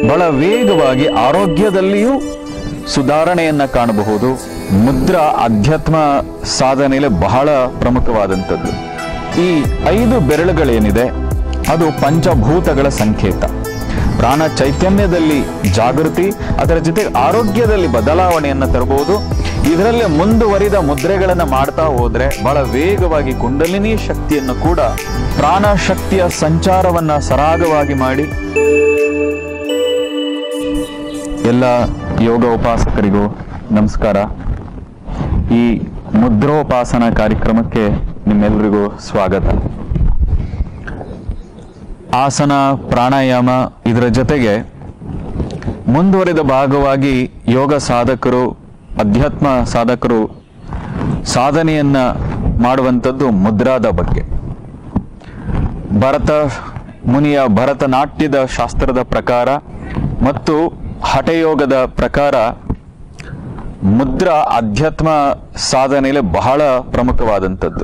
ಬಹಳ ವೇಗವಾಗಿ ಆರೋಗ್ಯದಲ್ಲಿಯೂ ಸುಧಾರಣೆಯನ್ನ ಕಾಣಬಹುದು ಮುದ್ರಾ ಅಧ್ಯಾತ್ಮ ಸಾಧನೆಯಲ್ಲಿ ಬಹಳ ಪ್ರಮುಖವಾದಂಥದ್ದು ಈ ಐದು ಬೆರಳುಗಳೇನಿದೆ ಅದು ಪಂಚಭೂತಗಳ ಸಂಕೇತ ಪ್ರಾಣ ಚೈತನ್ಯದಲ್ಲಿ ಜಾಗೃತಿ ಅದರ ಜೊತೆ ಆರೋಗ್ಯದಲ್ಲಿ ಬದಲಾವಣೆಯನ್ನ ತರಬಹುದು ಇದರಲ್ಲಿ ಮುಂದುವರಿದ ಮುದ್ರೆಗಳನ್ನ ಮಾಡ್ತಾ ಹೋದ್ರೆ ಬಹಳ ವೇಗವಾಗಿ ಕುಂಡಲಿನಿ ಶಕ್ತಿಯನ್ನು ಕೂಡ ಪ್ರಾಣ ಶಕ್ತಿಯ ಸಂಚಾರವನ್ನ ಸರಾಗವಾಗಿ ಮಾಡಿ ಎಲ್ಲ ಯೋಗ ಉಪಾಸಕರಿಗೂ ನಮಸ್ಕಾರ ಈ ಮುದ್ರೋಪಾಸನ ಕಾರ್ಯಕ್ರಮಕ್ಕೆ ನಿಮ್ಮೆಲ್ಲರಿಗೂ ಸ್ವಾಗತ ಆಸನ ಪ್ರಾಣಾಯಾಮ ಇದರ ಜೊತೆಗೆ ಮುಂದುವರಿದ ಭಾಗವಾಗಿ ಯೋಗ ಸಾಧಕರು ಅಧ್ಯಾತ್ಮ ಸಾಧಕರು ಸಾಧನೆಯನ್ನ ಮಾಡುವಂಥದ್ದು ಮುದ್ರಾದ ಬಗ್ಗೆ ಭರತ ಮುನಿಯ ಭರತನಾಟ್ಯದ ಶಾಸ್ತ್ರದ ಪ್ರಕಾರ ಮತ್ತು ಹಠಯೋಗದ ಪ್ರಕಾರ ಮುದ್ರಾ ಅಧ್ಯಾತ್ಮ ಸಾಧನೆಯಲ್ಲಿ ಬಹಳ ಪ್ರಮುಖವಾದಂಥದ್ದು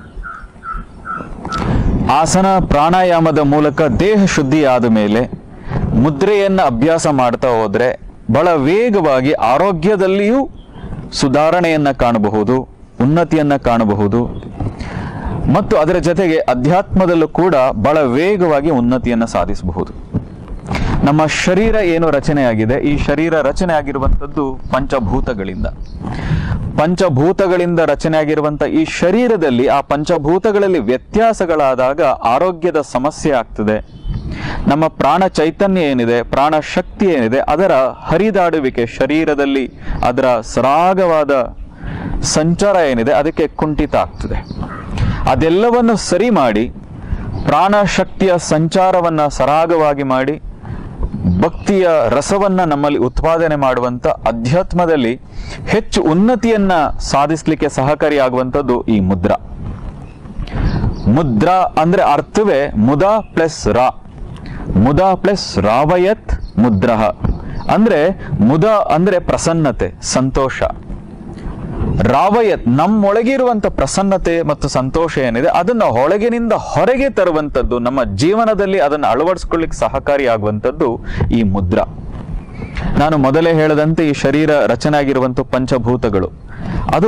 ಆಸನ ಪ್ರಾಣಾಯಾಮದ ಮೂಲಕ ದೇಹ ಶುದ್ಧಿ ಆದ ಮೇಲೆ ಮುದ್ರೆಯನ್ನ ಅಭ್ಯಾಸ ಮಾಡ್ತಾ ಹೋದ್ರೆ ಬಹಳ ವೇಗವಾಗಿ ಆರೋಗ್ಯದಲ್ಲಿಯೂ ಸುಧಾರಣೆಯನ್ನ ಕಾಣಬಹುದು ಉನ್ನತಿಯನ್ನ ಕಾಣಬಹುದು ಮತ್ತು ಅದರ ಜೊತೆಗೆ ಅಧ್ಯಾತ್ಮದಲ್ಲೂ ಕೂಡ ಬಹಳ ವೇಗವಾಗಿ ಉನ್ನತಿಯನ್ನ ಸಾಧಿಸಬಹುದು ನಮ್ಮ ಶರೀರ ಏನು ರಚನೆಯಾಗಿದೆ ಈ ಶರೀರ ರಚನೆ ಆಗಿರುವಂಥದ್ದು ಪಂಚಭೂತಗಳಿಂದ ಪಂಚಭೂತಗಳಿಂದ ರಚನೆಯಾಗಿರುವಂತ ಈ ಶರೀರದಲ್ಲಿ ಆ ಪಂಚಭೂತಗಳಲ್ಲಿ ವ್ಯತ್ಯಾಸಗಳಾದಾಗ ಆರೋಗ್ಯದ ಸಮಸ್ಯೆ ಆಗ್ತದೆ ನಮ್ಮ ಪ್ರಾಣ ಚೈತನ್ಯ ಏನಿದೆ ಪ್ರಾಣ ಶಕ್ತಿ ಏನಿದೆ ಅದರ ಹರಿದಾಡುವಿಕೆ ಶರೀರದಲ್ಲಿ ಅದರ ಸರಾಗವಾದ ಸಂಚಾರ ಏನಿದೆ ಅದಕ್ಕೆ ಕುಂಠಿತ ಆಗ್ತದೆ ಅದೆಲ್ಲವನ್ನು ಸರಿ ಮಾಡಿ ಪ್ರಾಣ ಶಕ್ತಿಯ ಸಂಚಾರವನ್ನ ಸರಾಗವಾಗಿ ಮಾಡಿ ಭಕ್ತಿಯ ರಸವನ್ನ ನಮ್ಮಲ್ಲಿ ಉತ್ಪಾದನೆ ಮಾಡುವಂತ ಅಧ್ಯಾತ್ಮದಲ್ಲಿ ಹೆಚ್ಚು ಉನ್ನತಿಯನ್ನ ಸಾಧಿಸಲಿಕ್ಕೆ ಸಹಕಾರಿಯಾಗುವಂಥದ್ದು ಈ ಮುದ್ರಾ ಮುದ್ರಾ ಅಂದ್ರೆ ಅರ್ಥವೇ ಮುದ ಪ್ಲಸ್ ರಾ ಮುದ ಪ್ಲಸ್ ರಾವಯತ್ ಮುದ್ರಹ ಅಂದ್ರೆ ಮುದ ಅಂದ್ರೆ ಪ್ರಸನ್ನತೆ ಸಂತೋಷ ರಾವಯತ್ ನಮ್ಮೊಳಗಿರುವಂತ ಪ್ರಸನ್ನತೆ ಮತ್ತು ಸಂತೋಷ ಏನಿದೆ ಅದನ್ನ ಒಳಗಿನಿಂದ ಹೊರಗೆ ತರುವಂತದ್ದು ನಮ್ಮ ಜೀವನದಲ್ಲಿ ಅದನ್ನು ಅಳವಡಿಸ್ಕೊಳ್ಳಿಕ್ಕೆ ಸಹಕಾರಿಯಾಗುವಂತದ್ದು ಈ ಮುದ್ರಾ ನಾನು ಮೊದಲೇ ಹೇಳದಂತೆ ಈ ಶರೀರ ರಚನೆ ಆಗಿರುವಂತ ಪಂಚಭೂತಗಳು ಅದು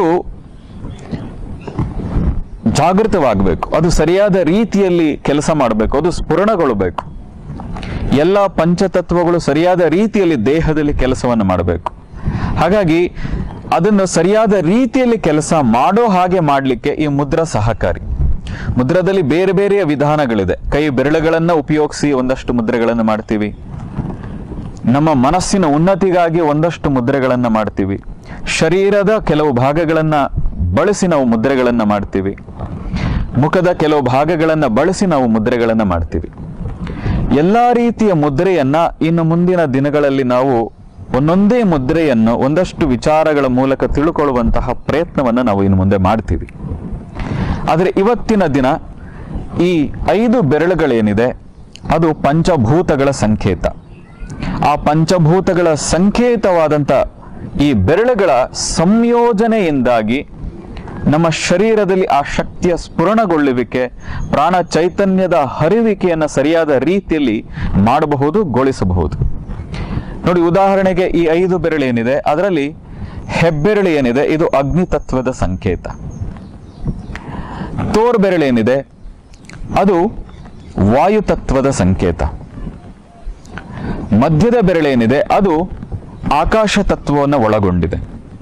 ಜಾಗೃತವಾಗಬೇಕು ಅದು ಸರಿಯಾದ ರೀತಿಯಲ್ಲಿ ಕೆಲಸ ಮಾಡಬೇಕು ಅದು ಸ್ಫುರಣಗೊಳ್ಳಬೇಕು ಎಲ್ಲ ಪಂಚತತ್ವಗಳು ಸರಿಯಾದ ರೀತಿಯಲ್ಲಿ ದೇಹದಲ್ಲಿ ಕೆಲಸವನ್ನು ಮಾಡಬೇಕು ಹಾಗಾಗಿ ಅದನ್ನು ಸರಿಯಾದ ರೀತಿಯಲ್ಲಿ ಕೆಲಸ ಮಾಡೋ ಹಾಗೆ ಮಾಡಲಿಕ್ಕೆ ಈ ಮುದ್ರಾ ಸಹಕಾರಿ ಮುದ್ರದಲ್ಲಿ ಬೇರೆ ಬೇರೆಯ ವಿಧಾನಗಳಿದೆ ಕೈ ಬೆರಳುಗಳನ್ನ ಉಪಯೋಗಿಸಿ ಒಂದಷ್ಟು ಮುದ್ರೆಗಳನ್ನು ಮಾಡ್ತೀವಿ ನಮ್ಮ ಮನಸ್ಸಿನ ಉನ್ನತಿಗಾಗಿ ಒಂದಷ್ಟು ಮುದ್ರೆಗಳನ್ನ ಮಾಡ್ತೀವಿ ಶರೀರದ ಕೆಲವು ಭಾಗಗಳನ್ನ ಬಳಸಿ ನಾವು ಮುದ್ರೆಗಳನ್ನ ಮಾಡ್ತೀವಿ ಮುಖದ ಕೆಲವು ಭಾಗಗಳನ್ನ ಬಳಸಿ ನಾವು ಮುದ್ರೆಗಳನ್ನ ಮಾಡ್ತೀವಿ ಎಲ್ಲಾ ರೀತಿಯ ಮುದ್ರೆಯನ್ನ ಇನ್ನು ಮುಂದಿನ ದಿನಗಳಲ್ಲಿ ನಾವು ಒಂದೊಂದೇ ಮುದ್ರೆಯನ್ನು ಒಂದಷ್ಟು ವಿಚಾರಗಳ ಮೂಲಕ ತಿಳ್ಕೊಳ್ಳುವಂತಹ ಪ್ರಯತ್ನವನ್ನು ನಾವು ಇನ್ನು ಮುಂದೆ ಮಾಡ್ತೀವಿ ಆದರೆ ಇವತ್ತಿನ ದಿನ ಈ ಐದು ಬೆರಳುಗಳೇನಿದೆ ಅದು ಪಂಚಭೂತಗಳ ಸಂಕೇತ ಆ ಪಂಚಭೂತಗಳ ಸಂಕೇತವಾದಂಥ ಈ ಬೆರಳುಗಳ ಸಂಯೋಜನೆಯಿಂದಾಗಿ ನಮ್ಮ ಶರೀರದಲ್ಲಿ ಆ ಶಕ್ತಿಯ ಸ್ಫುರಣಗೊಳ್ಳುವಿಕೆ ಪ್ರಾಣ ಚೈತನ್ಯದ ಹರಿವಿಕೆಯನ್ನು ಸರಿಯಾದ ರೀತಿಯಲ್ಲಿ ಮಾಡಬಹುದು ಗೊಳಿಸಬಹುದು ನೋಡಿ ಉದಾಹರಣೆಗೆ ಈ ಐದು ಬೆರಳೇನಿದೆ ಅದರಲ್ಲಿ ಹೆಬ್ಬೆರಳು ಏನಿದೆ ಇದು ಅಗ್ನಿ ತತ್ವದ ಸಂಕೇತ ತೋರ್ ಬೆರಳೇನಿದೆ ಅದು ವಾಯು ತತ್ವದ ಸಂಕೇತ ಮಧ್ಯದ ಬೆರಳೇನಿದೆ ಅದು ಆಕಾಶ ತತ್ವವನ್ನು ಒಳಗೊಂಡಿದೆ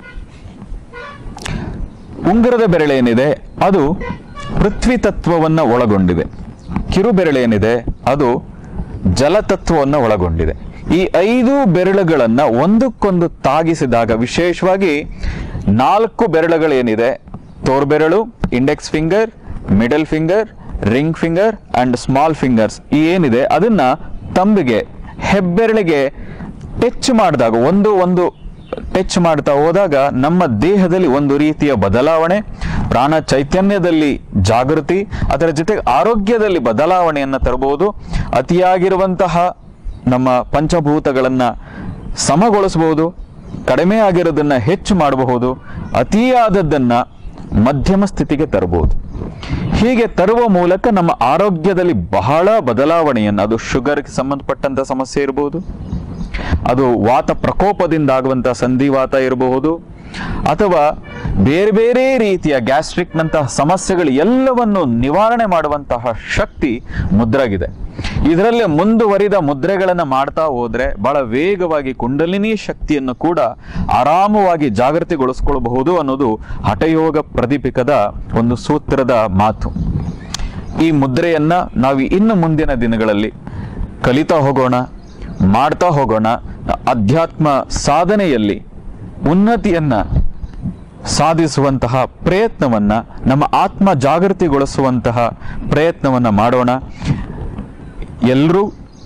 ಉಂಗುರದ ಬೆರಳೇನಿದೆ ಅದು ಪೃಥ್ವಿ ತತ್ವವನ್ನು ಒಳಗೊಂಡಿದೆ ಕಿರು ಬೆರಳೇನಿದೆ ಅದು ಜಲತತ್ವವನ್ನು ಒಳಗೊಂಡಿದೆ ಈ ಐದು ಬೆರಳುಗಳನ್ನ ಒಂದಕ್ಕೊಂದು ತಾಗಿಸಿದಾಗ ವಿಶೇಷವಾಗಿ ನಾಲ್ಕು ಬೆರಳುಗಳೇನಿದೆ ತೋರ್ಬೆರಳು index finger middle finger ring finger and small fingers ಈ ಏನಿದೆ ಅದನ್ನ ತಂಬಿಗೆ ಹೆಬ್ಬೆರಳಿಗೆ ಟಚ್ ಮಾಡಿದಾಗ ಒಂದು ಒಂದು ಟಚ್ ಮಾಡ್ತಾ ಹೋದಾಗ ನಮ್ಮ ದೇಹದಲ್ಲಿ ಒಂದು ರೀತಿಯ ಬದಲಾವಣೆ ಪ್ರಾಣ ಚೈತನ್ಯದಲ್ಲಿ ಜಾಗೃತಿ ಅದರ ಜೊತೆಗೆ ಆರೋಗ್ಯದಲ್ಲಿ ಬದಲಾವಣೆಯನ್ನು ತರಬಹುದು ಅತಿಯಾಗಿರುವಂತಹ ನಮ್ಮ ಪಂಚಭೂತಗಳನ್ನ ಸಮಗೊಳಿಸಬಹುದು ಕಡಿಮೆ ಆಗಿರೋದನ್ನ ಹೆಚ್ಚು ಮಾಡಬಹುದು ಅತಿಯಾದದ್ದನ್ನ ಮಧ್ಯಮ ಸ್ಥಿತಿಗೆ ತರಬಹುದು ಹೀಗೆ ತರುವ ಮೂಲಕ ನಮ್ಮ ಆರೋಗ್ಯದಲ್ಲಿ ಬಹಳ ಬದಲಾವಣೆಯನ್ನು ಅದು ಶುಗರ್ಗೆ ಸಂಬಂಧಪಟ್ಟಂತ ಸಮಸ್ಯೆ ಇರಬಹುದು ಅದು ವಾತ ಪ್ರಕೋಪದಿಂದಾಗುವಂತಹ ಸಂಧಿವಾತ ಇರಬಹುದು ಅಥವಾ ಬೇರೆ ಬೇರೆ ರೀತಿಯ ಗ್ಯಾಸ್ಟ್ರಿಕ್ನಂತಹ ಸಮಸ್ಯೆಗಳು ಎಲ್ಲವನ್ನು ನಿವಾರಣೆ ಮಾಡುವಂತಹ ಶಕ್ತಿ ಮುದ್ರಾಗಿದೆ ಇದರಲ್ಲಿ ಮುಂದುವರಿದ ಮುದ್ರೆಗಳನ್ನು ಮಾಡ್ತಾ ಹೋದ್ರೆ ಬಹಳ ವೇಗವಾಗಿ ಕುಂಡಲಿನಿ ಶಕ್ತಿಯನ್ನು ಕೂಡ ಆರಾಮವಾಗಿ ಜಾಗೃತಿಗೊಳಿಸ್ಕೊಳ್ಬಹುದು ಅನ್ನೋದು ಹಠಯೋಗ ಪ್ರದೀಪಿಕದ ಒಂದು ಸೂತ್ರದ ಮಾತು ಈ ಮುದ್ರೆಯನ್ನ ನಾವು ಇನ್ನು ಮುಂದಿನ ದಿನಗಳಲ್ಲಿ ಕಲಿತಾ ಹೋಗೋಣ ಮಾಡ್ತಾ ಹೋಗೋಣ ಅಧ್ಯಾತ್ಮ ಸಾಧನೆಯಲ್ಲಿ ಉನ್ನತಿಯನ್ನ ಸಾಧಿಸುವಂತಹ ಪ್ರಯತ್ನವನ್ನ ನಮ್ಮ ಆತ್ಮ ಜಾಗೃತಿಗೊಳಿಸುವಂತಹ ಪ್ರಯತ್ನವನ್ನ ಮಾಡೋಣ ಎಲ್ಲರೂ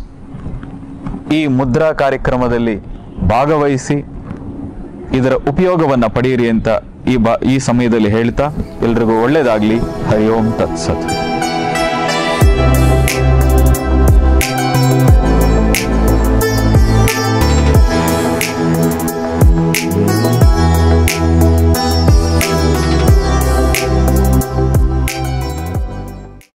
ಈ ಮುದ್ರಾ ಕಾರ್ಯಕ್ರಮದಲ್ಲಿ ಭಾಗವಹಿಸಿ ಇದರ ಉಪಯೋಗವನ್ನ ಪಡೆಯಿರಿ ಅಂತ ಈ ಬಾ ಈ ಸಮಯದಲ್ಲಿ ಹೇಳ್ತಾ ಎಲ್ರಿಗೂ ಒಳ್ಳೇದಾಗ್ಲಿ ಹರಿ ಓಂ ತತ್ಸತ್